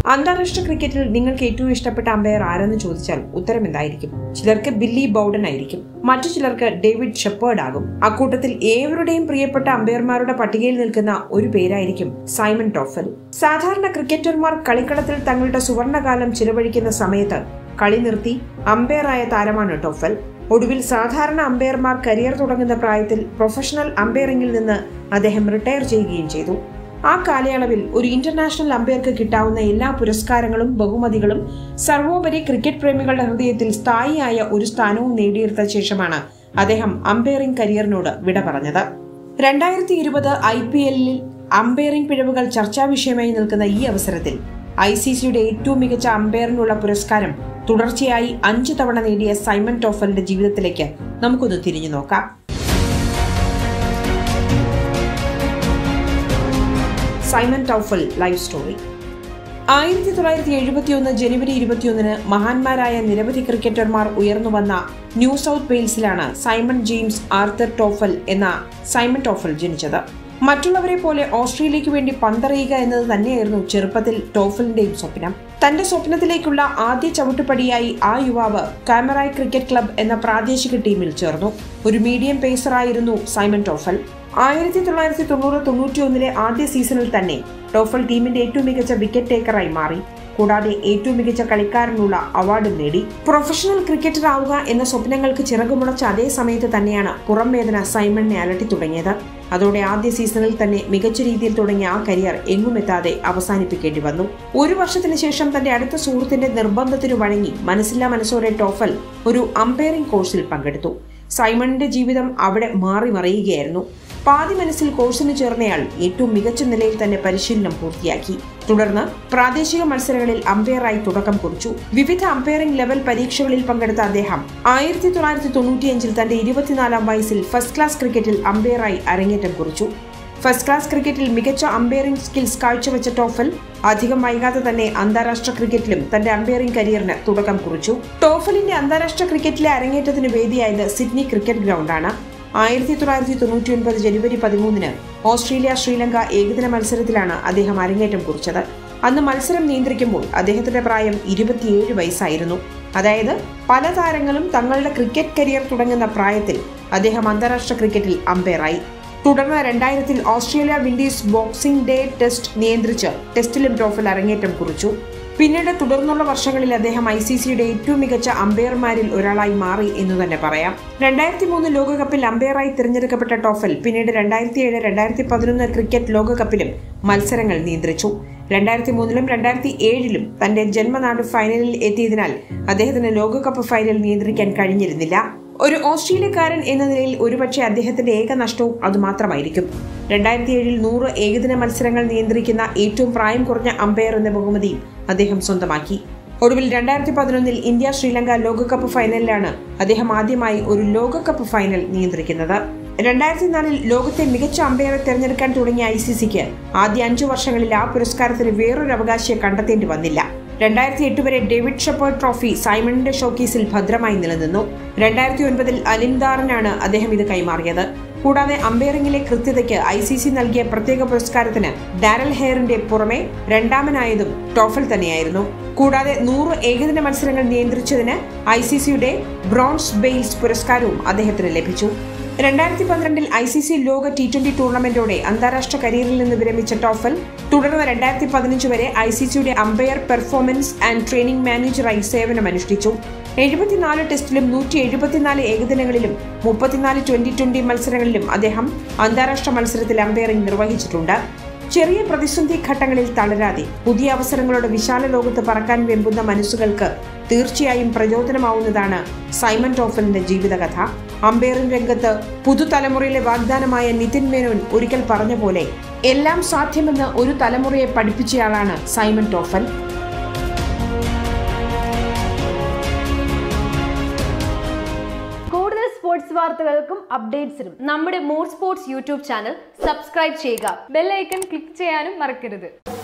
അന്താരാഷ്ട്ര ക്രിക്കറ്റിൽ നിങ്ങൾക്ക് ഏറ്റവും ഇഷ്ടപ്പെട്ട അമ്പയർ ആരെന്ന് ചോദിച്ചാൽ ഉത്തരം എന്തായിരിക്കും ചിലർക്ക് ബില്ലി ബൗഡൻ ആയിരിക്കും മറ്റു ചിലർക്ക് ഡേവിഡ് ഷെപ്പേർഡ് ആകും അക്കൂട്ടത്തിൽ ഏവരുടെയും പ്രിയപ്പെട്ട അമ്പയർമാരുടെ പട്ടികയിൽ നിൽക്കുന്ന ഒരു പേരായിരിക്കും സൈമൺ ടോഫൽ സാധാരണ ക്രിക്കറ്റർമാർ കളിക്കളത്തിൽ തങ്ങളുടെ സുവർണകാലം ചിലവഴിക്കുന്ന സമയത്ത് കളി നിർത്തി അമ്പയറായ താരമാണ് ടോഫൽ ഒടുവിൽ സാധാരണ അമ്പയർമാർ കരിയർ തുടങ്ങുന്ന പ്രായത്തിൽ പ്രൊഫഷണൽ അമ്പയറിംഗിൽ നിന്ന് അദ്ദേഹം റിട്ടയർ ചെയ്യുകയും ചെയ്തു ആ കാലയളവിൽ ഒരു ഇന്റർനാഷണൽ അമ്പയർക്ക് കിട്ടാവുന്ന എല്ലാ പുരസ്കാരങ്ങളും ബഹുമതികളും സർവോപരി ക്രിക്കറ്റ് പ്രേമികളുടെ ഹൃദയത്തിൽ സ്ഥായിയായ ഒരു സ്ഥാനവും നേടിയെടുത്ത ശേഷമാണ് അദ്ദേഹം അമ്പയറിംഗ് കരിയറിനോട് വിട പറഞ്ഞത് രണ്ടായിരത്തി ഇരുപത് ഐ പി എല്ലിൽ അമ്പയറിംഗ് പിഴവുകൾ ചർച്ചാ വിഷയമായി നിൽക്കുന്ന ഈ അവസരത്തിൽ ഐ സി സിയുടെ ഏറ്റവും മികച്ച അമ്പയറിനുള്ള പുരസ്കാരം തുടർച്ചയായി അഞ്ചു തവണ നേടിയ സൈമൺ ടോഫലിന്റെ ജീവിതത്തിലേക്ക് നമുക്കൊന്ന് തിരിഞ്ഞു നോക്കാം സൈമൺ ടൗഫൽ ലൈഫ് സ്റ്റോറി ആയിരത്തി തൊള്ളായിരത്തി എഴുപത്തിയൊന്ന് ജനുവരി ഇരുപത്തിയൊന്നിന് മഹാന്മാരായ നിരവധി ക്രിക്കറ്റർമാർ ഉയർന്നു വന്ന ന്യൂ സൗത്ത് വെയിൽസിലാണ് സൈമൺ ജെയിംസ് ആർത്തർ ടോഫൽ എന്ന സൈമൺ ടോഫൽ ജനിച്ചത് മറ്റുള്ളവരെ പോലെ ഓസ്ട്രേലിയയ്ക്ക് വേണ്ടി പന്തറിയുക എന്നത് തന്നെയായിരുന്നു ചെറുപ്പത്തിൽ ടോഫലിന്റെയും സ്വപ്നം തന്റെ സ്വപ്നത്തിലേക്കുള്ള ആദ്യ ചവിട്ടുപടിയായി ആ യുവാവ് കാമറായ് ക്രിക്കറ്റ് ക്ലബ് എന്ന പ്രാദേശിക ടീമിൽ ചേർന്നു ഒരു മീഡിയം പേസറായിരുന്നു സൈമൺ ടോഫൽ ആയിരത്തി തൊള്ളായിരത്തി തൊണ്ണൂറ് തൊണ്ണൂറ്റി ഒന്നിലെ ആദ്യ സീസണിൽ തന്നെ ടോഫൽ ടീമിന്റെ ഏറ്റവും മികച്ച വിക്കറ്റ് ടേക്കറായി മാറി കൂടാതെ ഏറ്റവും മികച്ച കളിക്കാരനുള്ള അവാർഡും നേടി പ്രൊഫഷണൽ ക്രിക്കറ്റർ ആവുക എന്ന സ്വപ്നങ്ങൾക്ക് ചിറകുമുളച്ച അതേ സമയത്ത് തന്നെയാണ് പുറം വേദന സൈമണിനെ അലട്ടി തുടങ്ങിയത് അതോടെ ആദ്യ സീസണിൽ തന്നെ മികച്ച രീതിയിൽ തുടങ്ങിയ ആ കരിയർ എങ്ങുമെത്താതെ അവസാനിപ്പിക്കേണ്ടി വന്നു ഒരു വർഷത്തിന് ശേഷം തന്റെ അടുത്ത സുഹൃത്തിന്റെ നിർബന്ധത്തിനു വഴങ്ങി മനസ്സില്ലാ മനസ്സോടെ ടോഫൽ ഒരു അമ്പയറിംഗ് കോഴ്സിൽ പങ്കെടുത്തു സൈമണിന്റെ ജീവിതം അവിടെ മാറി മറിയുകയായിരുന്നു പാതി മനസ്സിൽ കോഴ്സിന് ചേർന്നയാൾ ഏറ്റവും മികച്ച നിലയിൽ തന്നെ പരിശീലനം പൂർത്തിയാക്കി തുടർന്ന് പ്രാദേശിക മത്സരങ്ങളിൽ അമ്പയറായി തുടക്കം കുറിച്ചു വിവിധ അമ്പയറിംഗ് ലെവൽ പരീക്ഷകളിൽ പങ്കെടുത്ത അദ്ദേഹം ആയിരത്തി തൊള്ളായിരത്തി തൊണ്ണൂറ്റിയഞ്ചിൽ തന്റെ ഇരുപത്തിനാലാം വയസ്സിൽ ഫസ്റ്റ് ക്ലാസ് ക്രിക്കറ്റിൽ അമ്പയറായി അരങ്ങേറ്റം കുറിച്ചു ഫസ്റ്റ് ക്ലാസ് ക്രിക്കറ്റിൽ മികച്ച അമ്പയറിംഗ് സ്കിൽസ് കാഴ്ചവെച്ച ടോഫൽ അധികം വൈകാതെ തന്നെ അന്താരാഷ്ട്ര ക്രിക്കറ്റിലും തന്റെ അമ്പയറിംഗ് കരിയറിന് തുടക്കം കുറിച്ചു ടോഫലിന്റെ അന്താരാഷ്ട്ര ക്രിക്കറ്റിലെ അരങ്ങേറ്റത്തിന് വേദിയായത് സിഡ്നി ക്രിക്കറ്റ് ഗ്രൗണ്ടാണ് ആയിരത്തി തൊള്ളായിരത്തി തൊണ്ണൂറ്റി ഒൻപത് ജനുവരി പതിമൂന്നിന് ഓസ്ട്രേലിയ ശ്രീലങ്ക ഏകദിന മത്സരത്തിലാണ് അദ്ദേഹം അരങ്ങേറ്റം കുറിച്ചത് അന്ന് മത്സരം നിയന്ത്രിക്കുമ്പോൾ അദ്ദേഹത്തിന്റെ പ്രായം ഇരുപത്തിയേഴ് വയസ്സായിരുന്നു അതായത് പല താരങ്ങളും തങ്ങളുടെ ക്രിക്കറ്റ് കരിയർ തുടങ്ങുന്ന പ്രായത്തിൽ അദ്ദേഹം അന്താരാഷ്ട്ര ക്രിക്കറ്റിൽ അമ്പയറായി തുടർന്ന് രണ്ടായിരത്തിൽ Australia Windies boxing day test നിയന്ത്രിച്ച് ടെസ്റ്റിലും ടോഫൽ അരങ്ങേറ്റം കുറിച്ചു പിന്നീട് തുടർന്നുള്ള വർഷങ്ങളിൽ അദ്ദേഹം ഐ സി സിയുടെ ഏറ്റവും മികച്ച അമ്പയർമാരിൽ ഒരാളായി മാറി എന്ന് തന്നെ പറയാം രണ്ടായിരത്തി മൂന്ന് ലോകകപ്പിൽ അമ്പയറായി തിരഞ്ഞെടുക്കപ്പെട്ട ടോഫൽ പിന്നീട് രണ്ടായിരത്തി ഏഴ് രണ്ടായിരത്തി പതിനൊന്ന് ക്രിക്കറ്റ് ലോകകപ്പിലും മത്സരങ്ങൾ നിയന്ത്രിച്ചു രണ്ടായിരത്തി മൂന്നിലും രണ്ടായിരത്തി ഏഴിലും തന്റെ ജന്മനാട് ഫൈനലിൽ എത്തിയതിനാൽ അദ്ദേഹത്തിന് ലോകകപ്പ് ഫൈനൽ നിയന്ത്രിക്കാൻ കഴിഞ്ഞിരുന്നില്ല ഒരു ഓസ്ട്രേലിയക്കാരൻ എന്ന നിലയിൽ ഒരുപക്ഷെ അദ്ദേഹത്തിന്റെ ഏക നഷ്ടവും അതുമാത്രമായിരിക്കും രണ്ടായിരത്തി ഏഴിൽ നൂറ് ഏകദിന മത്സരങ്ങൾ നിയന്ത്രിക്കുന്ന ഏറ്റവും പ്രായം കുറഞ്ഞ അമ്പയർ എന്ന ബഹുമതിയും അദ്ദേഹം സ്വന്തമാക്കി ഒടുവിൽ രണ്ടായിരത്തി പതിനൊന്നിൽ ഇന്ത്യ ശ്രീലങ്ക ലോകകപ്പ് ഫൈനലിലാണ് അദ്ദേഹം ആദ്യമായി ഒരു ലോകകപ്പ് ഫൈനൽ നിയന്ത്രിക്കുന്നത് രണ്ടായിരത്തി നാലിൽ ലോകത്തെ മികച്ച അമ്പയറെ തെരഞ്ഞെടുക്കാൻ തുടങ്ങിയ ഐ സി സിക്ക് ആദ്യ അഞ്ചു വർഷങ്ങളിൽ ആ പുരസ്കാരത്തിന് വേറൊരു അവകാശിയെ കണ്ടെത്തേണ്ടി വന്നില്ല രണ്ടായിരത്തി എട്ട് വരെ ഡേവിഡ് ഷെപ്പേർഡ് ട്രോഫി സൈമണിന്റെ ഷോക്കേസിൽ ഭദ്രമായി നിലനിന്നു രണ്ടായിരത്തി ഒൻപതിൽ അലിംദാറിനാണ് അദ്ദേഹം ഇത് കൈമാറിയത് കൂടാതെ അമ്പയറിംഗിലെ കൃത്യതയ്ക്ക് ഐ സി സി നൽകിയ പ്രത്യേക പുരസ്കാരത്തിന് ഡാരൽ ഹെയറിന്റെ പുറമെ രണ്ടാമനായതും ടോഫൽ തന്നെയായിരുന്നു കൂടാതെ നൂറ് ഏകദിന മത്സരങ്ങൾ നിയന്ത്രിച്ചതിന് ഐ സി സിയുടെ ബ്രോൺസ് ബെയിൽസ് പുരസ്കാരവും അദ്ദേഹത്തിന് ലഭിച്ചു രണ്ടായിരത്തി പന്ത്രണ്ടിൽ ഐ സി സി ലോക ടി ട്വന്റി ടൂർണമെന്റോടെ അന്താരാഷ്ട്ര കരിയറിൽ നിന്ന് വിരമിച്ച ടോഫൽ തുടർന്ന് രണ്ടായിരത്തി പതിനഞ്ച് വരെ ഐ സി സിയുടെ അമ്പയർ പെർഫോമൻസ് ആൻഡ് ട്രെയിനിംഗ് മാനേജറായി സേവനമനുഷ്ഠിച്ചു എഴുപത്തിനാല് ടെസ്റ്റിലും നൂറ്റി എഴുപത്തിനാല് ഏകദിനങ്ങളിലും മുപ്പത്തിനാല് ട്വന്റി ട്വന്റി മത്സരങ്ങളിലും അദ്ദേഹം അന്താരാഷ്ട്ര മത്സരത്തിൽ അമ്പയറിംഗ് നിർവഹിച്ചിട്ടുണ്ട് ചെറിയ പ്രതിസന്ധി ഘട്ടങ്ങളിൽ തളരാതെ പുതിയ അവസരങ്ങളുടെ വിശാല ലോകത്ത് പറക്കാൻ വെമ്പുന്ന മനസ്സുകൾക്ക് തീർച്ചയായും പ്രചോദനമാവുന്നതാണ് സൈമൺ ടോഫലിന്റെ ജീവിതകഥ അമ്പയറിംഗ് രംഗത്ത് പുതുതലമുറയിലെ വാഗ്ദാനമായ നിതിൻ മേനോൻ ഒരിക്കൽ പറഞ്ഞ പോലെ എല്ലാം സാധ്യമെന്ന് ഒരു തലമുറയെ പഠിപ്പിച്ചയാളാണ് സൈമൺ ടോഫൽ കൂടുതൽ സ്പോർട്സ് വാർത്തകൾക്കും അപ്ഡേറ്റ്സിനും നമ്മുടെ more sports YouTube channel subscribe ചെയ്യുക ബെല്ലൈക്കൺ ക്ലിക്ക് ചെയ്യാനും മറക്കരുത്